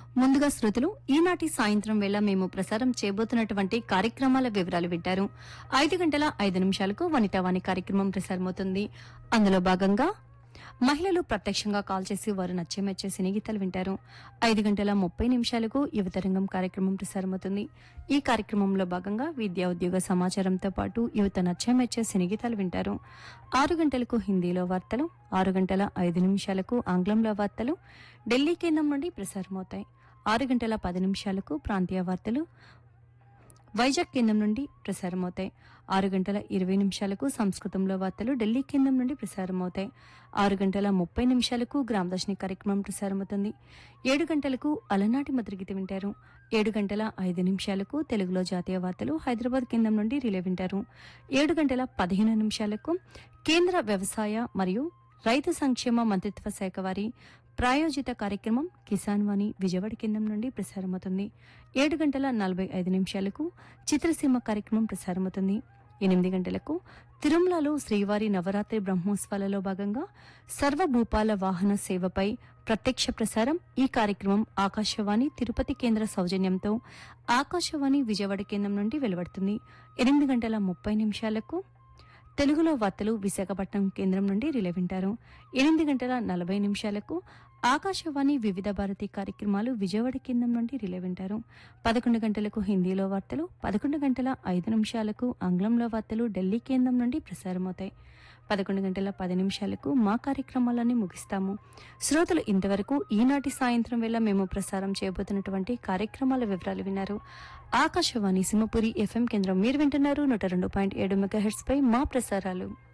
ముందుగా శ్రోతలు ఈనాటి సాయంత్రం వేళ మేము ప్రసారం చేయబోతున్నటువంటి కార్యక్రమాల వివరాలు వింటారు ఐదు గంటల ఐదు నిమిషాలకు వనితావాణి కార్యక్రమం ప్రసారమవుతుంది అందులో భాగంగా మహిళలు ప్రత్యక్షంగా కాల్ చేసి వారు నచ్చే మెచ్చే సినీ గీతాలు వింటారు ఐదు గంటల ముప్పై నిమిషాలకు యువతరంగం కార్యక్రమం ప్రసారమవుతుంది ఈ కార్యక్రమంలో భాగంగా విద్యా ఉద్యోగ సమాచారంతో పాటు యువత నచ్చే మెచ్చే సినీ గీతాలు వింటారు ఆరు గంటలకు హిందీలో వార్తలు ఆరు గంటల ఐదు నిమిషాలకు ఆంగ్లంలో వార్తలు ఢిల్లీ కేంద్రం నుండి ప్రసారమవుతాయి ఆరు గంటల పది నిమిషాలకు ప్రాంతీయ వార్తలు వైజాగ్ కేంద్రం నుండి ప్రసారమవుతాయి ఆరు గంటల ఇరవై నిమిషాలకు సంస్కృతంలో వార్తలు ఢిల్లీ కేంద్రం నుండి ప్రసారమవుతాయి ఆరు గంటల ముప్పై నిమిషాలకు గ్రామదర్శిని కార్యక్రమం ప్రసారమవుతుంది ఏడు గంటలకు అలనాటి మధురగీత వింటారు ఏడు గంటల ఐదు నిమిషాలకు తెలుగులో జాతీయ వార్తలు హైదరాబాద్ కేంద్రం నుండి రిలే వింటారు ఏడు గంటల పదిహేను నిమిషాలకు కేంద్ర వ్యవసాయ మరియు రైతు సంక్షేమ మంత్రిత్వ శాఖ వారి ప్రాయోజిత కార్యక్రమం కిసాన్ వాణి విజయవాడ కేంద్రం నుండి ప్రసారమవుతుంది ఏడు గంటల నలభై ఐదు నిమిషాలకు చిత్రసీమ కార్యక్రమం ప్రసారమవుతుంది ఎనిమిది గంటలకు తిరుమలలో శ్రీవారి నవరాత్రి బ్రహ్మోత్సవాలలో భాగంగా సర్వభూపాల వాహన సేవపై ప్రత్యక్ష ప్రసారం ఈ కార్యక్రమం ఆకాశవాణి తిరుపతి కేంద్ర సౌజన్యంతో ఆకాశవాణి విజయవాడ కేంద్రం నుండి వెలువడుతుంది ఎనిమిది గంటల ముప్పై నిమిషాలకు తెలుగులో వార్తలు విశాఖపట్నం కేంద్రం నుండి రిలే వింటారు ఎనిమిది గంటల నలభై నిమిషాలకు ఆకాశవాణి వివిధ భారతి కార్యక్రమాలు విజయవాడ కేంద్రం నుండి రిలే వింటారు పదకొండు గంటలకు హిందీలో వార్తలు పదకొండు గంటల ఐదు నిమిషాలకు ఆంగ్లంలో వార్తలు ఢిల్లీ కేంద్రం నుండి ప్రసారమవుతాయి పదకొండు గంటల పది నిమిషాలకు మా కార్యక్రమాలన్నీ ముగిస్తాము శ్రోతలు ఇంతవరకు ఈనాటి సాయంత్రం వేళ మేము ప్రసారం చేయబోతున్నటువంటి కార్యక్రమాల వివరాలు విన్నారు ఆకాశవాణి సింహపురి ఎఫ్ఎం కేంద్రం మీరు వింటున్నారు నూట రెండు పాయింట్ ఏడు మెగా పై మా ప్రసారాలు